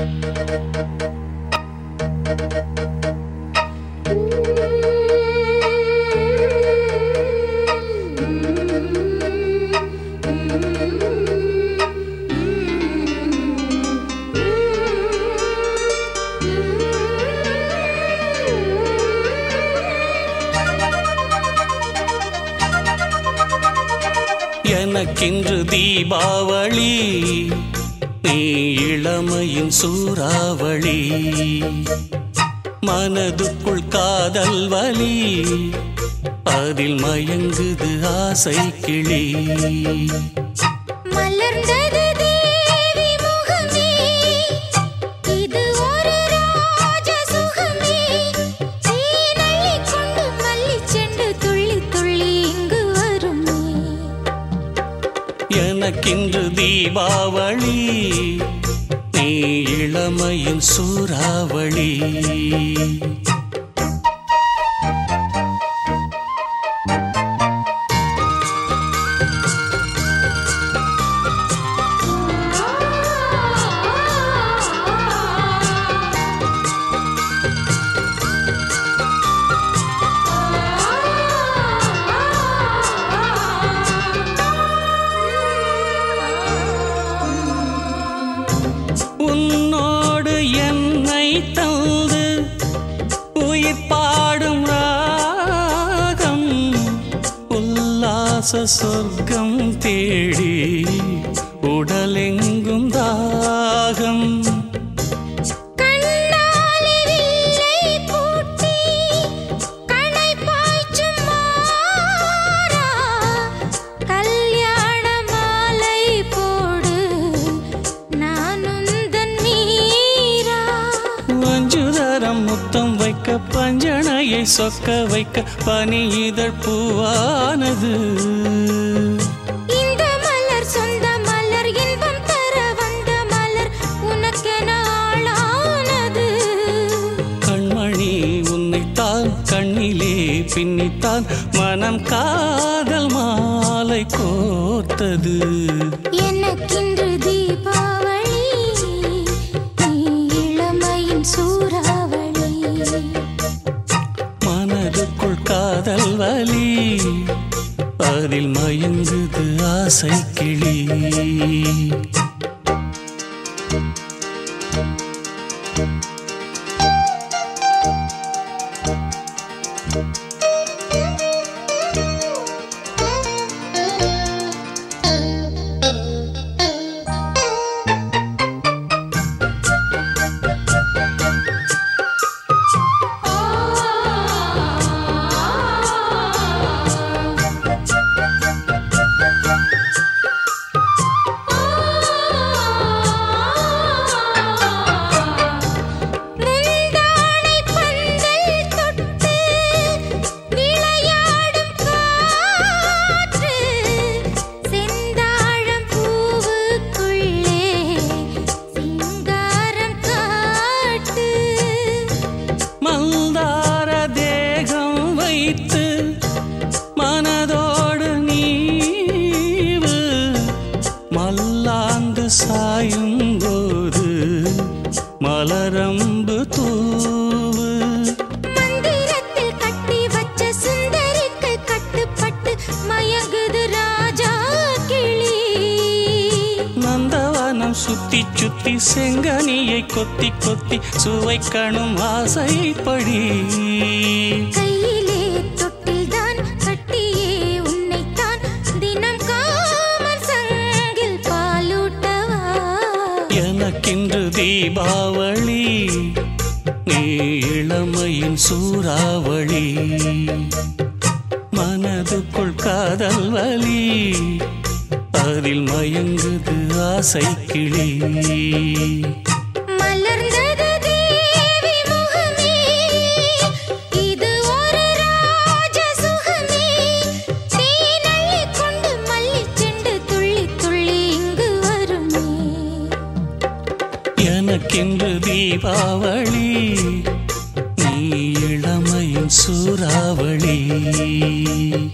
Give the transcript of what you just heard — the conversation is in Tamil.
எனக்கின்று தீபாவளி நீ இளமையின் சூறாவளி மனதுக்குள் காதல் வலி அதில் மயங்குது ஆசை கிளி மலர்ந்தது தேவி முகமே இது ஒரு ராஜ சுகமே தேனள்ளி கொண்டு மல்லி செண்டு துள்ளி துள்ளி இங்கு வருமே எனக்கின்று தீபாவளி நீ இளமையின் சூறாவளி உன்னோடு என்னை தந்து உயிர் பாடும் ராகம் உல்லாச சொர்க்கம் தேடி உடலெங்கும் தாகம் கண்ணாலே வில்லை பூட்டி கணை பாய்ச்சும் மாறா கல்யாண மாலை போடு நான் உந்தன் மீரா மஞ்சுதரம் முத்தம் வைக்க பஞ்சனையை சொக்க வைக்க பனி இதழ் பூவானது இந்த மலர் சொந்த மலர் இன்பம் தர வந்த மலர் உனக்கென ஆளானது கண்மணி உன்னைத்தான் கண்ணிலே பின்னித்தான் மனம் காதல் மாலை கோர்த்தது எனக்கின்று தீபாவளி நீ இளமையின் சூறாவளி மனதுக்குள் காதல் வலி அதில் மயங்குது ஆசை கிளி முந்தானை பந்தல் தொட்டு விளையாடும் காற்று செந்தாழம் பூவுக்குள்ளே சிங்காரம் காட்டு மல்தார தேகம் வைத்து மனதோடு நீவு மல்லாந்து சாயும் போது மலரம்பு தூவு மந்திரத்தில் கட்டி வச்ச சுந்தரிக்கு கட்டுப்பட்டு மயங்குது ராஜா கிளி நந்தவனம் சுத்தி சுத்தி செங்கனியை கொத்தி கொத்தி சுவைக்கணும் ஆசைப்படி கையிலே தொட்டில்தான் கட்டியே உன்னைத்தான் தினம் காமன் சங்கில் பாலூட்டவா எனக்கின்று தீபாவளி நீ இளமையின் சூறாவளி மனதுக்குள் காதல் வலி அதில் மயங்குது ஆசை கிளி மலர்ந்தது தேவி முகமே இது ஒரு ராஜ சுகமே தேனள்ளி கொண்டு மல்லி செண்டு துள்ளி துள்ளி இங்கு வருமே எனக்கென்று தீபாவளி நீ இளமையின் சூறாவளி